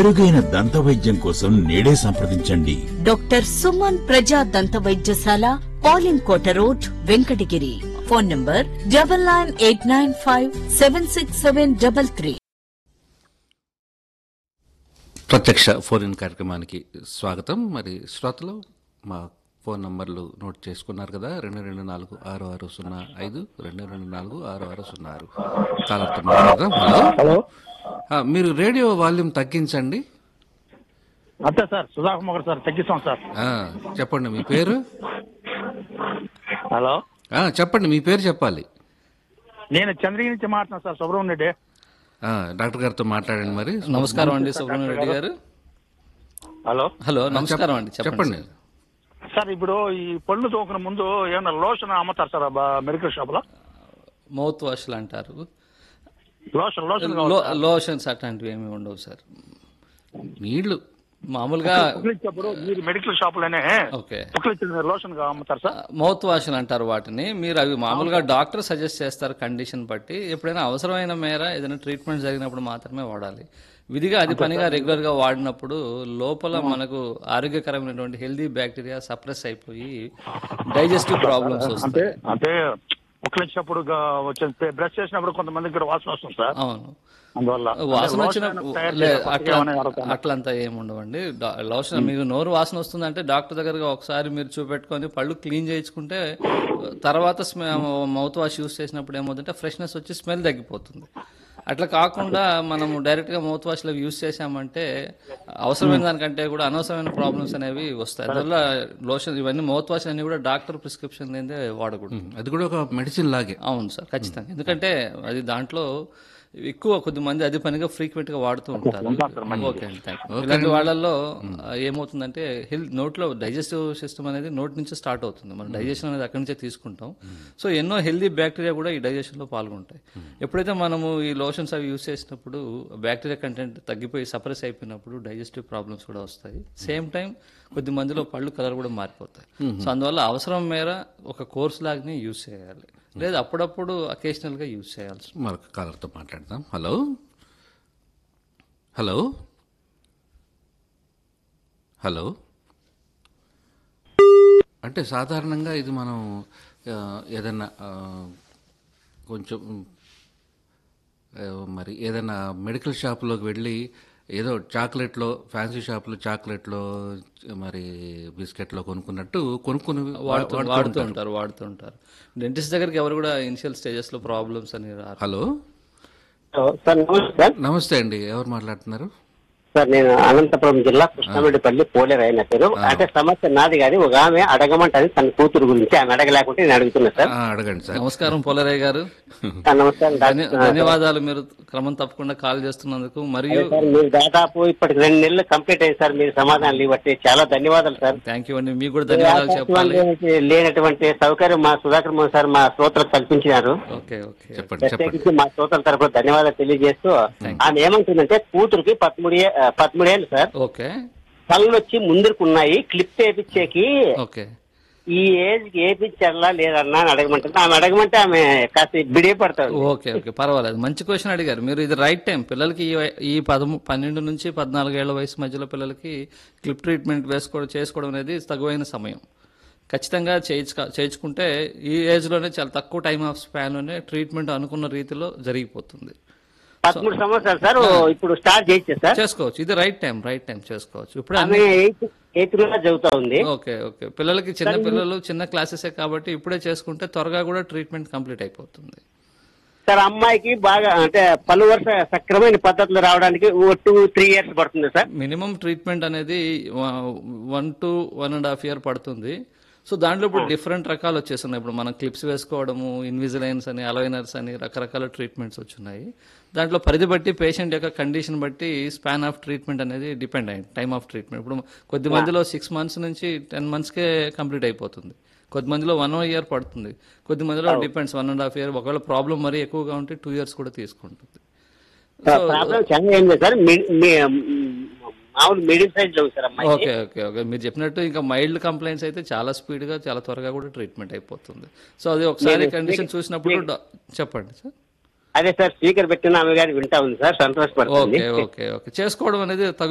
మెరుగైన దంత వైద్యం కోసం నేడే సంప్రదించండి డాక్టర్ సుమన్ ప్రజా దంత వైద్యశాల పాలింకోట road Venkatagiri phone number double nine eight nine five seven six seven double three ప్రత్యక్ష ఫోన్ ఇన్ కార్యక్రమానికి స్వాగతం మరి శ్రోతలు మా ఫోన్ నంబర్లు నోట్ చేసుకున్నారు కదా రెండు రెండు నాలుగు ఆరు ఆరు సున్నా ఐదు రెండు రెండు నాలుగు ఆరు ఆరు సున్నా ఆరు కాలర్తో మాట్లాడదాం హలో హలో ఆ, మీరు రేడియో వాల్యూమ్ తగ్గించండి అంతే సార్ సుధాకుమార్ సార్ తగ్గిస్తాం సార్ ఆ, చెప్పండి మీ పేరు హలో ఆ, చెప్పండి మీ పేరు చెప్పాలి నేను చంద్రగిరి నుంచి మాట్లాడుతున్నాను సార్ సుబ్రహ్మణ్య రెడ్డి ఆ, డాక్టర్ గారితో మాట్లాడండి మరి నమస్కారం అండి సుబ్రహ్మణ్య రెడ్డి గారు హలో హలో నమస్కారం అండి చెప్పండి చెప్పండి సార్ ఇప్పుడు ఈ పళ్ళు తోకున ముందు ఏమైనా లోషన్ అమ్ముతారు సార్ ఆ మెడికల్ షాప్ లో మౌత్ వాష్లు అంటారు లోషన్ లోషన్ లో- లోషన్స్ అట్లాంటివి ఏమి ఉండవు సార్ నీళ్లు మామూలుగా పుక్కిలించేప్పుడు మీరు మెడికల్ షాప్ లోనే ఓకే పుక్కిలించిన లోషన్ గా అమ్ముతారు సార్ మౌత్ వాష్లు అంటారు వాటిని మీరు అవి మామూలుగా డాక్టర్ సజెస్ట్ చేస్తారు కండిషన్ బట్టి ఎప్పుడైనా అవసరమైన మేర ఏదైనా ట్రీట్మెంట్ జరిగినప్పుడు మాత్రమే వాడాలి విధిగా అది పనిగా రెగ్యులర్ గా వాడినప్పుడు లోపల మనకు ఆరోగ్యకరమైనటువంటి హెల్దీ బ్యాక్టీరియా సప్రెస్ అయిపోయి డైజెస్టివ్ ప్రాబ్లమ్స్ అంటే వస్తాయి అంటే పుక్కిలించినప్పుడు వచ్చే బ్రష్ చేసినప్పుడు కొంతమందికి కూడా వాసన వస్తుంది సార్ అవును అందువల్ల వాసన అంటే వచ్చిన లోషన్ తయారు లే, చేసే అట్లా ఏమైనా అడుగుతాను. అట్లంతా ఏమి ఉండవండి డా- లోషన్ మీకు నోరు వాసన వస్తుందంటే డాక్టర్ దగ్గరగా ఒకసారి మీరు చూపెట్టుకొని పళ్ళు క్లీన్ చేయించుకుంటే తర్వాత మౌత్ వాష్ యూస్ చేసినప్పుడు ఏమవుతుందంటే ఫ్రెష్నెస్ వచ్చి స్మెల్ తగ్గిపోతుంది అట్లా కాకుండా మనము డైరెక్ట్ గా మౌత్ వాష్ లో యూస్ చేసామంటే అవసరమైన దానికంటే కూడా అనవసరమైన ప్రాబ్లమ్స్ అనేవి వస్తాయి అందువల్ల లోషన్ ఇవన్నీ మౌత్ వాష్ అన్ని కూడా డాక్టర్ ప్రిస్క్రిప్షన్ లేదే వాడకూడదు అది కూడా ఒక మెడిసిన్ లాగే అవును సార్ ఖచ్చితంగా ఎందుకంటే అది దాంట్లో ఎక్కువ కొద్ది మంది అది పనిగా ఫ్రీక్వెంట్ గా వాడుతూ ఉంటారు ఓకే అండి థ్యాంక్ యూ ఇలాంటి వాళ్ళల్లో ఆ, ఏమవుతుందంటే హెల్త్ నోట్లో డైజెస్టివ్ సిస్టమ్ అనేది నోట్ నుంచి స్టార్ట్ అవుతుంది మనం డైజెషన్ అనేది అక్కడి నుంచే తీసుకుంటాం సో ఎన్నో హెల్దీ బ్యాక్టీరియా కూడా ఈ డైజెషన్ లో పాల్గొంటాయి ఎప్పుడైతే మనము ఈ లోషన్స్ అవి యూస్ చేసినప్పుడు బ్యాక్టీరియా కంటెంట్ తగ్గిపోయి సప్రెస్ అయిపోయినప్పుడు డైజెస్టివ్ ప్రాబ్లమ్స్ కూడా వస్తాయి సేమ్ టైం కొద్ది మందిలో పళ్ళు కలర్ కూడా మారిపోతాయి సో అందువల్ల అవసరం మేర ఒక కోర్స్ లాగానే యూస్ చేయాలి లేదా అప్పుడప్పుడు అకేషనల్ గా యూస్ చేయాల్సి మరొక కాలర్తో మాట్లాడదాం హలో హలో హలో అంటే సాధారణంగా ఇది మనం ఆ, ఏదైనా ఆ, కొంచెం ఆ, మరి ఏదైనా మెడికల్ షాప్లోకి వెళ్ళి ఏదో చాక్లెట్లో ఫ్యాన్సీ షాప్లో చాక్లెట్లో మరి బిస్కెట్లో కొనుక్కున్నట్టు కొనుక్కుని వాడుతూ వాడుతూ వాడుతూ ఉంటారు. ఉంటారు వాడుతూ ఉంటారు డెంటిస్ట్ దగ్గరికి ఎవరు కూడా ఇనిషియల్ స్టేజెస్ లో ప్రాబ్లమ్స్ అని రారు హలో సార్ నమస్తే సార్ నమస్తే అండి ఎవరు మాట్లాడుతున్నారు సార్ నేను అనంతపురం జిల్లా కృష్ణారెడ్డిపల్లి పోలేరు అయిన పేరు అంటే సమస్య నాది కాదు ఒక ఆమె అడగమంటది తన కూతురు గురించి ఆమె అడగలేకుంటే నేను అడుగుతున్నా సార్ ఆ, అడగండి సార్ నమస్కారం పోలరయ్య గారు సార్ నమస్కారం ధన్య- డాక్టర్ ధన్యవాదాలు మీరు క్రమం తప్పకుండా కాల్ చేస్తున్నందుకు మరియు సార్ మీరు దాదాపు ఇప్పటికి రెండు నెలలు కంప్లీట్ అయ్యింది సార్ మీరు సమాధానం ఇవ్వట్టి చాలా ధన్యవాదాలు సార్ థ్యాంక్ యూ అండి మీకు కూడా ధన్యవాదాలు చెప్పాలి ఆకాశవాణికి లేనటువంటి సౌకర్యం మా సుధాకర్ మోహన్ సార్ మా శ్రోతలకు కల్పించినారు ఓకే ఓకే చెప్పండి చెప్పండి ప్రత్యేకించి మా శ్రోతల తరపున ధన్యవాదాలు తెలియజేస్తూ ఆమె ఏమంటుందంటే కూతురుకి పదమూడు పదమూడేళ్ళు సార్ ఓకే కళ్ళు వచ్చి ముందుకున్నాయి క్లిప్ వేపించేకి ఓకే ఈ ఏజ్ కి ఏపించాలా లేదన్నా అని అడగమంటుంది ఆమె అడగమంటే ఆమె కాస్త బిడే పడతాడు ఓకే ఓకే పర్వాలేదు మంచి క్వశ్చన్ అడిగారు మీరు ఇది రైట్ టైం పిల్లలకి ఈ వయ- ఈ పదము పన్నెండు నుంచి పద్నాలుగు ఏళ్ల వయసు మధ్యలో పిల్లలకి క్లిప్ ట్రీట్మెంట్ వేసుకోవడం చేసుకోవడం అనేది తగువైన సమయం ఖచ్చితంగా చేయించుక చేయించుకుంటే ఈ ఏజ్లోనే చాలా తక్కువ టైం ఆఫ్ స్పాన్లోనే ట్రీట్మెంట్ అనుకున్న రీతిలో జరిగిపోతుంది పదమూడు సంవత్సరాలు సార్ ఓ ఇప్పుడు స్టార్ట్ చేయొచ్చు సార్ చేసుకోవచ్చు ఇది రైట్ టైం రైట్ టైం చేసుకోవచ్చు ఇప్పుడు ఆమె అన్ని ఎయిత్ ఎయిత్ క్లాస్ చదువుతా ఉంది ఓకే ఓకే పిల్లలకి చిన్న పిల్లలు చిన్న క్లాసెసే కాబట్టి ఇప్పుడే చేసుకుంటే త్వరగా కూడా ట్రీట్మెంట్ కంప్లీట్ అయిపోతుంది సార్ అమ్మాయికి బాగా అంటే పలు వరుస సక్రమైన పద్ధతులు రావడానికి ఓ టూ త్రీ ఇయర్స్ పడుతుంది సార్ మినిమం ట్రీట్మెంట్ అనేది one to one and half year పడుతుంది సో దాంట్లో ఇప్పుడు డిఫరెంట్ రకాలు వచ్చేస్తున్నాయి ఇప్పుడు మనం క్లిప్స్ వేసుకోవడము ఇన్విజిలైన్స్ అని అలైనర్స్ అని రకరకాల ట్రీట్మెంట్స్ వచ్చున్నాయి దాంట్లో పరిధి బట్టి పేషెంట్ యొక్క కండిషన్ బట్టి స్పాన్ ఆఫ్ ట్రీట్మెంట్ అనేది డిపెండ్ అయ్యింది టైమ్ ఆఫ్ ట్రీట్మెంట్ ఇప్పుడు కొద్ది మందిలో సిక్స్ మంత్స్ నుంచి టెన్ మంత్స్కే కంప్లీట్ అయిపోతుంది కొద్ది మందిలో వన్ ఇయర్ పడుతుంది కొద్ది మందిలో depends one and half year ఒకవేళ ప్రాబ్లం మరీ ఎక్కువగా ఉంటే టూ ఇయర్స్ కూడా తీసుకుంటుంది ప్రాబ్లం చాలా ఏం లేదు సార్ మీ- మీ- మామూలు మీడియం సైజ్ లో ఉంది సార్ అమ్మాయి ఓకే ఓకే ఓకే మీరు చెప్పినట్టు ఇంకా మైల్డ్ కంప్లైంట్స్ అయితే చాలా స్పీడ్ గా చాలా త్వరగా కూడా ట్రీట్మెంట్ అయిపోతుంది సో అది ఒకసారి కండిషన్ చూసినప్పుడు డా- చెప్పండి సార్ అదే సార్ స్పీకర్ పెట్టిన ఆమె గారు వింటా ఉంది సార్ సంతోషపడుతుంది ఓకే ఓకే ఓకే చేసుకోవడం అనేది తగు